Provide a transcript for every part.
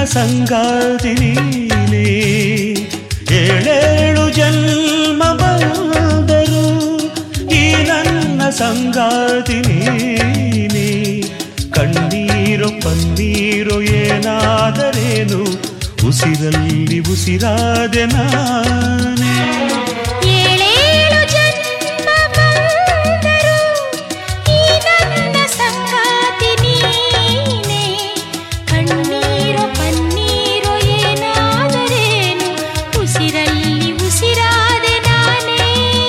ಸಂಗಾತಿ ನೀನೇ ಏಳೇಳು ಜನ್ಮ ಬಂದರು ಈ ನನ್ನ ಸಂಗಾತಿ ನೀನೇ ಕಣ್ಣೀರು ಪನ್ನೀರು ಏನಾದರೇನು ಉಸಿರಲ್ಲಿ ಉಸಿರಾದೆ ನಾನೇ ಏಳೇಳು ಜನ್ಮ ಬಂದರು ಈ ನನ್ನ ಸಂಗಾತಿ ನೀನೇ ಕಣ್ಣೀರು ಪನ್ನೀರು ಏನಾದರೇನು ಉಸಿರಲ್ಲಿ ಉಸಿರಾದೆ ನಾನೇ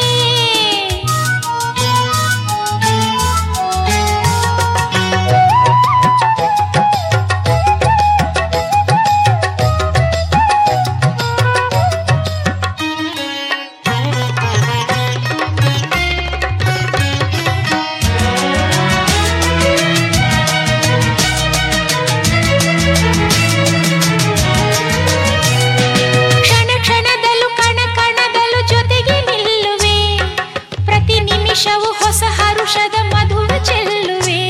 ಕ್ಷಣ ಕ್ಷಣದಲ್ಲೂ ಕಣ ಕಣದಲ್ಲೂ ಜೊತೆಗೆ ನಿಲ್ಲುವೆ ಪ್ರತಿ ನಿಮಿಷವೂ ಹೊಸ ಹರುಷದ ಮಧುರ ಚೆಲ್ಲುವೆ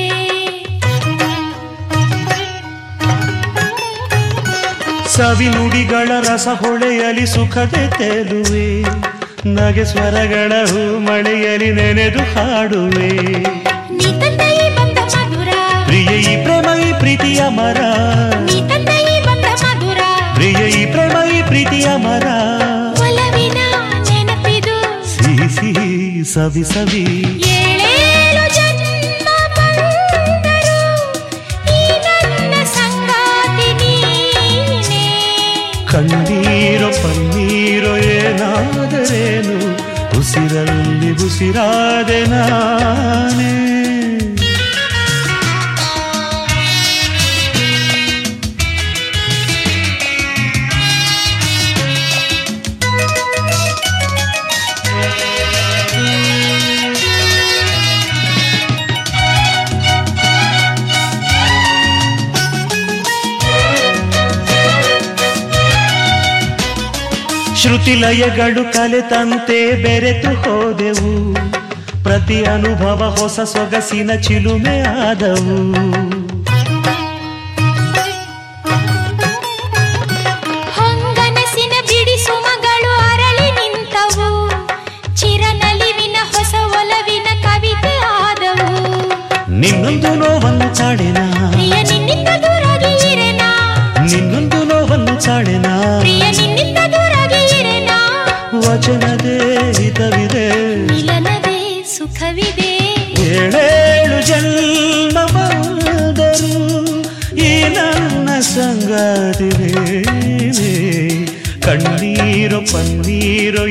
ಸವಿ ನುಡಿಗಳ ರಸ ಹೊಳೆಯಲಿ ಸುಖದೆ ತೇಲುವೆ ನಗೆ ಸ್ವರಗಳ ಹೂ ಮಳೆಯಲಿ ನೆನೆದು ಹಾಡುವೆ ನೀ ತಂದ ಈ ಬಂದ ಮಧುರ ಪ್ರಿಯ ಈ ಪ್ರೇಮ ಈ ಪ್ರೀತಿಯ ಮರ ನೀ ತಂದ ಈ ಬಂದ ಮಧುರ ಪ್ರಿಯ ಈ ಪ್ರೇಮ ಈ ಪ್ರೀತಿಯ ಮರ ಒಲವಿನ ನೆನಪಿದು ಸಿಹಿ ಸಿಹಿ ಸವಿ ಸವಿ ಏಳೇಳು ಜನ್ಮ ಬಂದರು ಈ ನನ್ನ ಸಂಗಾತಿ ನೀನೇ ಕಣ್ಣೀರು ಪನ್ನೀರು ಏನಾದರೇನು ಉಸಿರಲ್ಲಿ ಉಸಿರಾದೆ ನಾನೇ ಶ್ರುತಿಲಯಗಳು ಕಲೆತಂತೆ ಬೆರೆತು ಹೋದೆವು ಪ್ರತಿ ಅನುಭವ ಹೊಸ ಸೊಗಸಿನ ಚಿಲುಮೆ ಆದವು ಹೊಂಗನಸಿನ ಬಿಡಿ ಸುಮಗಳು ಅರಳಿ ನಿಂತವು ಚಿರನಲಿವಿನ ಹೊಸ ಒಲವಿನ ಕವಿತೆ ಆದವು ನಿನ್ನೊಂದು ನೋವನ್ನು ಚಾಡೆನಾ ಪ್ರಿಯ ನಿನ್ನಿಂದ ದೂರಾಗಿ ಇರೆನಾ ನಿನ್ನೊಂದು ನೋವನ್ನು ಚಾಡೆನಾ ಪ್ರಿಯ ನಿನ್ನಿಂದ ದೂರಾಗಿ ಇರೆನಾ ವಚನದೇ ಹಿತವಿದೆ ಮಿಲನವೇ ಸುಖವಿದೆ ಏಳೇಳು ಜನ್ಮ ಬಂದರು ಈ ನನ್ನ ಸಂಗಾತಿನೇ ಕಣ್ಣೀರು ಪನ್ನೀರು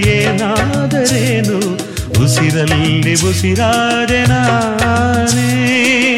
ಏನಾದರೇನು ಉಸಿರಲ್ಲಿ ಉಸಿರಾದೆ ನಾನೇ